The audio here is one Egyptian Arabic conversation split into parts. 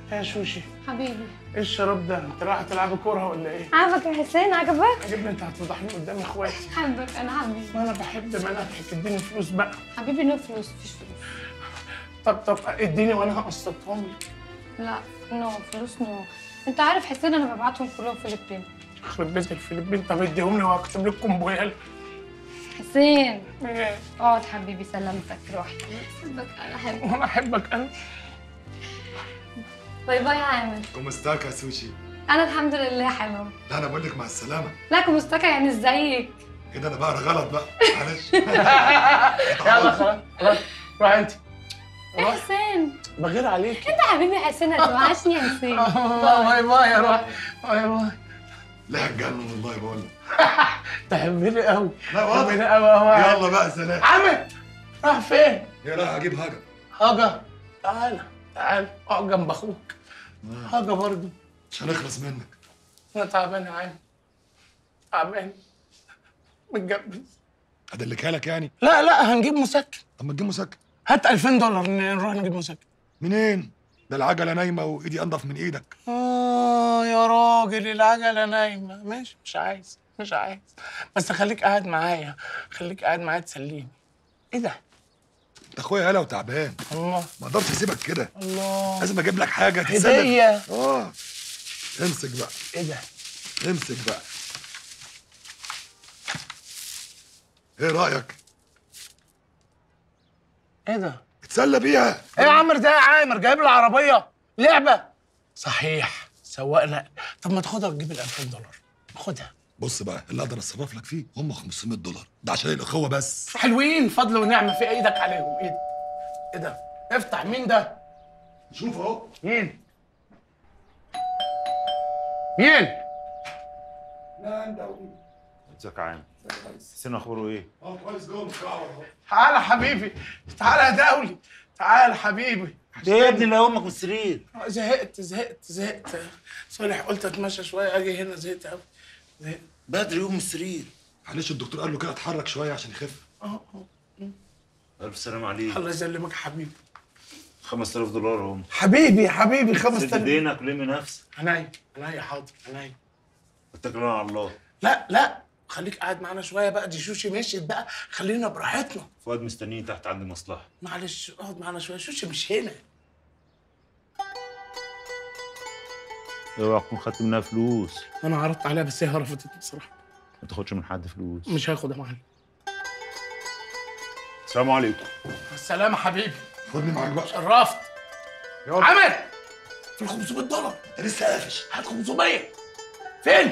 يا شوشي حبيبي ايه الشراب ده انت رايحه تلعبي كوره ولا ايه عجبك يا حسين عجبك عجبني انت هتفضحني قدام اخواتي حبك انا حبيبي ما انا بحب مناخك اديني فلوس بقى حبيبي نو فلوس مفيش فلوس طب طب اديني وانا هقسطهم لك لا نو فلوس نو انت عارف حسين انا ببعتهم كلهم فيلبين يخرب بيت الفلبين طب اديهم لي وهكتب لك كومبويال حسين ايه اقعد حبيبي سلامتك روح بحبك انا حبيبي وانا احبك انا باي باي يا عامر كومستاكا يا سوشي انا الحمد لله حلو لا انا بقول لك مع السلامه لا كمستكة يعني ازيك كده انا بقى غلط بقى معلش يلا خلاص خلاص روح انت يا حسين بغير عليك انت حبيبي يا حسين هتوحشني يا حسين باي باي يا روح باي باي لا هتجنن والله بقول لك تحبني قوي لا واضح تحبني قوي قوي يلا بقى سلام عامر راح فين يا لا هجيب حاجه هاجا تعالى تعالى اقعد جنب اخوك هاجا برضه مش هنخلص منك انا تعبان يا عم تعبان متجبس هدلكها لك يعني لا لا هنجيب مسكن طب ما تجيب مسكن هات 2000 دولار ن- نروح نجيب مسكن منين ده العجله نايمه وايدي انضف من ايدك اه يا راجل العجله نايمه ماشي مش عايز مش عايز بس خليك قاعد معايا خليك قاعد معايا تسليني ايه ده انت اخويا هلا وتعبان الله ما اقدرش اسيبك كده الله لازم اجيب لك حاجه تسلك هديه اه امسك بقى ايه ده امسك بقى ايه رايك ايه ده اتسلى بيها ايه يا عامر ده يا عامر جايب لي عربيه لعبه صحيح سواقنا طب ما تاخدها وتجيب ال 2000 دولار خدها بص بقى اللي اقدر اتصرف لك فيه هم 500 دولار ده عشان الاخوه بس حلوين فضل ونعمه في ايدك عليهم ايه ده ايه ده افتح مين ده شوف اهو مين مين لا انت ازيك يا عم حسين اخباره ايه؟ اه كويس جوه متكعور اهو تعالى حبيبي تعالى يا دولي تعالى حبيبي ده يا ابني لا امك من السرير زهقت زهقت زهقت صالح قلت اتمشى شويه اجي هنا زهقت قوي زهقت بدري يوم من السرير معلش الدكتور قال له كده اتحرك شويه عشان يخف اه اه الف سلام عليك الله يسلمك حبيبي 5000 دولار هم حبيبي حبيبي خمس سد تلاف دينك ولم نفسك عينيا عينيا حاضر عينيا اتكلنا على الله لا لا خليك قاعد معانا شويه بقى دي شوشي مشيت بقى خلينا براحتنا فؤاد مستنيني تحت عندي مصلحه معلش اقعد معانا شويه شوشي مش هنا اوعى تكون خدت منها فلوس انا عرضت عليها بس هي رفضت بصراحه ما تاخدش من حد فلوس مش هاخد يا معلم السلام عليكم السلامة حبيبي خدني معاك بقى شرفت يلا عمل في ال 500 دولار انت لسه قافش هات 500 فين؟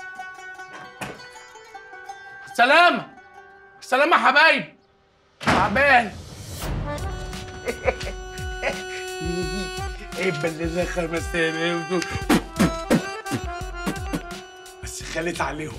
السلامة السلامة يا حبايبي تعبان ايه بلغة خمس آلاف دول بس خليت عليهم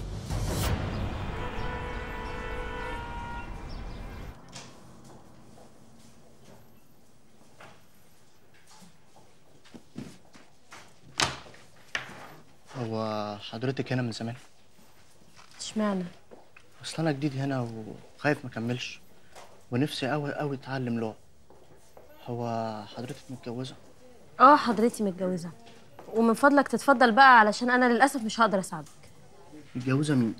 هو حضرتك هنا من زمان اشمعنى اصل انا جديد هنا وخايف ما اكملش ونفسي قوي قوي اتعلم لغه هو حضرتك متجوزه اه حضرتي متجوزه ومن فضلك تتفضل بقى علشان انا للاسف مش هقدر اساعدك متجوزه مين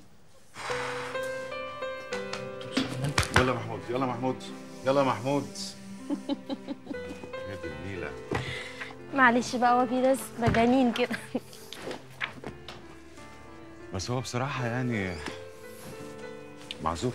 يلا يا محمود يلا يا محمود يلا يا محمود يا دي النيلة معلش بقى هو في ناس مجانين كده بس هو بصراحة يعني معذور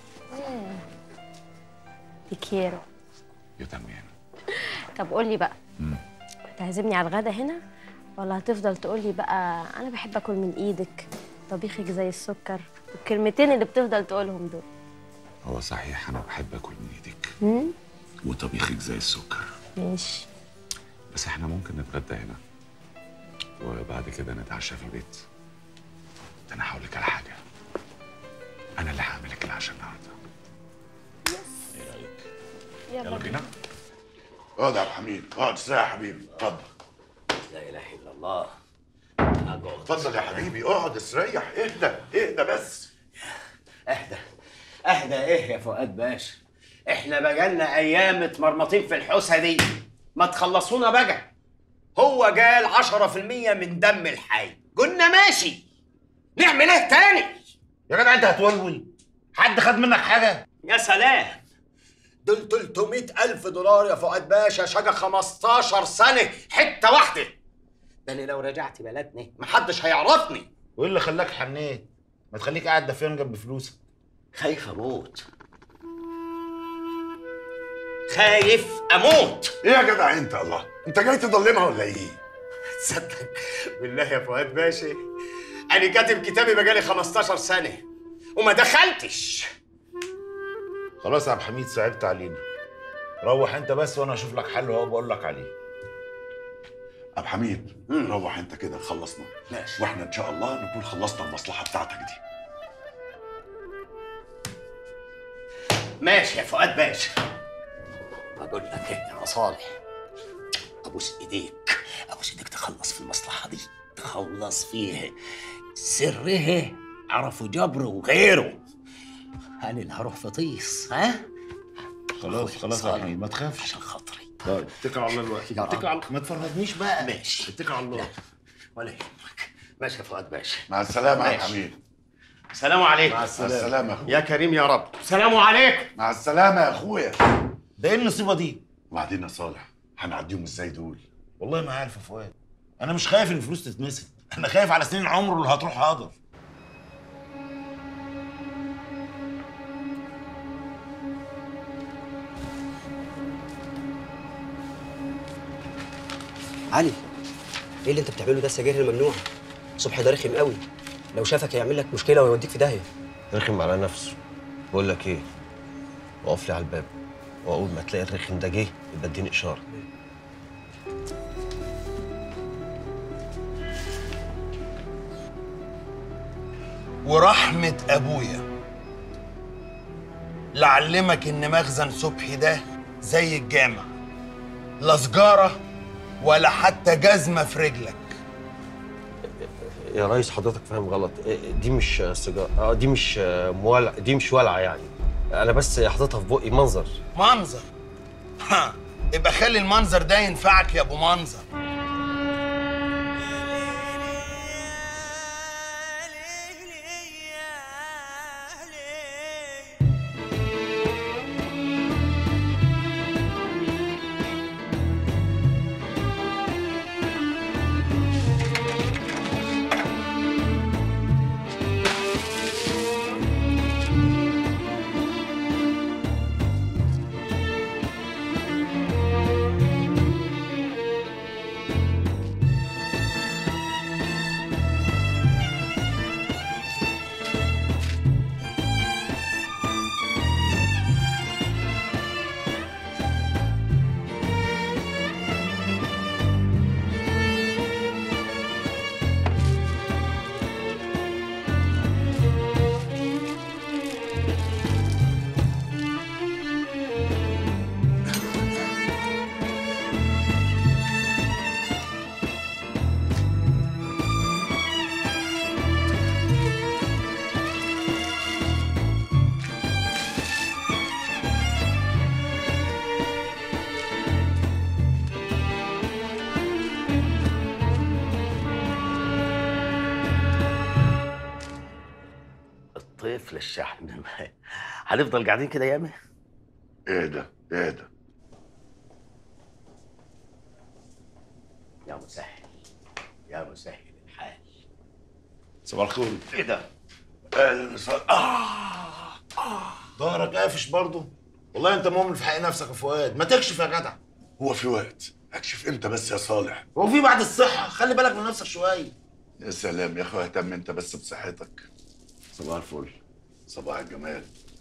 بكيرو يا تمام طب قول لي بقى هتعزمني على الغدا هنا ولا هتفضل تقول لي بقى انا بحب اكل من ايدك طبيخك زي السكر والكلمتين اللي بتفضل تقولهم دول هو صحيح أنا بحب آكل من إيدك مم؟ وطبيخك زي السكر ماشي بس إحنا ممكن نتغدى هنا وبعد كده نتعشى في البيت ده أنا هقول لك على حاجة أنا اللي هعمل لك العشاء النهاردة إيه رأيك؟ يلا بينا اقعد يا عبد الحميد اقعد استريح يا حبيبي اتفضل لا اله الا الله اقعد اتفضل يا حبيبي اقعد استريح اهدى اهدى بس اهدى اهدى ايه يا فؤاد باشا احنا بقالنا ايام متمرمطين في الحوسه دي ما تخلصونا بقى هو قال 10% من دم الحي قلنا ماشي نعمل ايه تاني يا جدع انت هتولول حد خد منك حاجه يا سلام دول 300 ألف دولار يا فؤاد باشا شجع 15 سنة حتة واحدة ده أنا لو رجعت بلدنا محدش هيعرفني وايه اللي خلاك حنيت ما تخليك قاعد دفيان جنب فلوسك خايف أموت خايف أموت ايه يا جدع انت الله انت جاي تضلمها ولا ايه تصدق بالله يا فؤاد باشا أنا كاتب كتابي بقالي 15 سنة وما دخلتش خلاص يا عبد الحميد صعبت علينا روح انت بس وانا اشوف لك حل وهو بقول لك عليه ابو حميد روح انت كده خلصنا ماشي. واحنا ان شاء الله نكون خلصنا المصلحه بتاعتك دي ماشي يا فؤاد باشا بقول لك ايه يا صالح ابوس ايديك ابوس ايديك تخلص في المصلحه دي تخلص فيها سرها عرفوا جبره وغيره انا اللي هروح في طيس ها خلاص أخوي خلاص يا صالح. حميد ما تخافش عشان خاطري طيب اتكل على الله دلوقتي يا رب. اتكل على ما تفرهدنيش بقى ماشي اتكل على الله ولا يهمك ماشي يا فؤاد باشا مع السلامه يا ماشي. حميد سلام عليكم مع السلامه يا اخويا يا كريم يا رب سلام عليكم مع السلامه يا اخويا ده ايه النصيبه دي وبعدين يا صالح هنعديهم ازاي دول والله ما عارف يا فؤاد انا مش خايف ان الفلوس تتمسك انا خايف على سنين عمره اللي هتروح هدر علي ايه اللي انت بتعمله ده السجاير الممنوعه صبحي ده رخم قوي لو شافك هيعمل لك مشكله ويوديك في داهيه رخم على نفسه بقول لك ايه وقف لي على الباب واول ما تلاقي الرخم ده جه يبقى اديني اشاره ورحمة أبويا لعلمك إن مخزن صبحي ده زي الجامع لا سجارة ولا حتى جزمة في رجلك يا ريس حضرتك فاهم غلط إيه، دي مش سيجاره اه دي مش مولع دي مش ولعه يعني انا بس حاططها في بقي منظر منظر ها يبقى خلي المنظر ده ينفعك يا أبو منظر الطفل الشحن هنفضل قاعدين كده ياما ايه ده ايه ده يا مسهل يا مسهل الحال صباح الخير ايه ده اهلا وسهلا آه. ظهرك قافش برضه والله انت مؤمن في حق نفسك يا فؤاد ما تكشف يا جدع هو في وقت اكشف امتى بس يا صالح هو في بعد الصحه خلي بالك من نفسك شويه يا سلام يا اخويا اهتم انت بس بصحتك صباح الفل صباح الجمال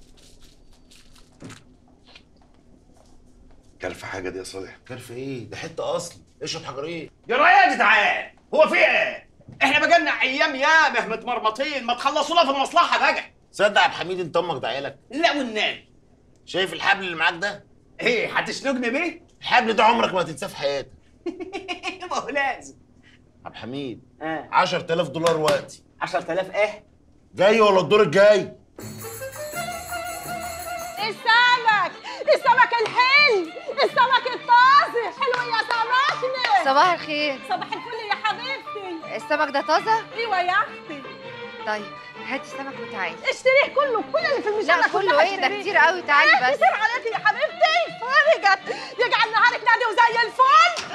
كلف حاجه دي يا صالح كلف ايه ده حته اصل اشرب حجرين يا رايق يا جدعان هو في ايه احنا بقالنا ايام ياما متمرمطين ما تخلصونا في المصلحه بقى صدق يا عبد الحميد انت امك ده عيالك لا والنبي شايف الحبل اللي معاك ده ايه هتشنقني بيه الحبل ده عمرك ما هتنساه في حياتك ما هو لازم عبد الحميد اه 10000 دولار وقتي 10000 ايه جاي ولا الدور الجاي السمك السمك الحلو السمك الطازج حلو يا سمكنا صباح الخير صباح الفل يا حبيبتي السمك ده طازه ايوه يا اختي طيب هاتي السمك وتعالي اشتريه كله كل اللي في الميزان لا كله ايه ده كتير قوي تعالي إيه بس كتير عليكي يا حبيبتي فرجت يجعل نهارك نادي وزي الفل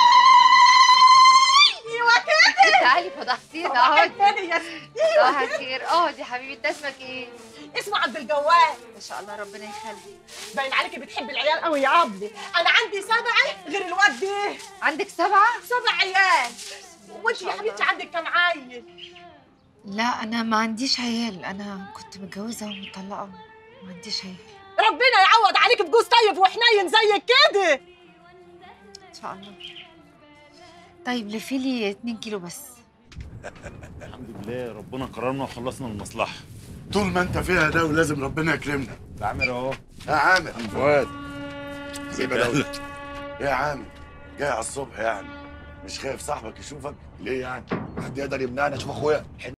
ايوه كده تعالي فضحتينا صباح اهو الفل يا ستي صباح ايوه كده الخير اه دي حبيبي انت اسمك ايه؟ اسمه عبد الجواد ما شاء الله ربنا يخليك باين عليكي بتحبي العيال قوي يا عبدي انا عندي سبعه غير الواد ده عندك سبعه؟ سبع عيال وانت يا شاء حبيبتي الله. عندك كام عيل لا انا ما عنديش عيال انا كنت متجوزه ومطلقه ما عنديش عيال ربنا يعوض عليك بجوز طيب وحنين زيك كده ان شاء الله طيب لفي لي 2 كيلو بس الحمد لله ربنا كرمنا وخلصنا المصلحه طول ما انت فيها ده ولازم ربنا يكرمنا ده عامر اهو يا عامر فؤاد سيب ايه يا عامر جاي على الصبح يعني مش خايف صاحبك يشوفك ليه يعني؟ حد يقدر يمنعني اشوف اخويا؟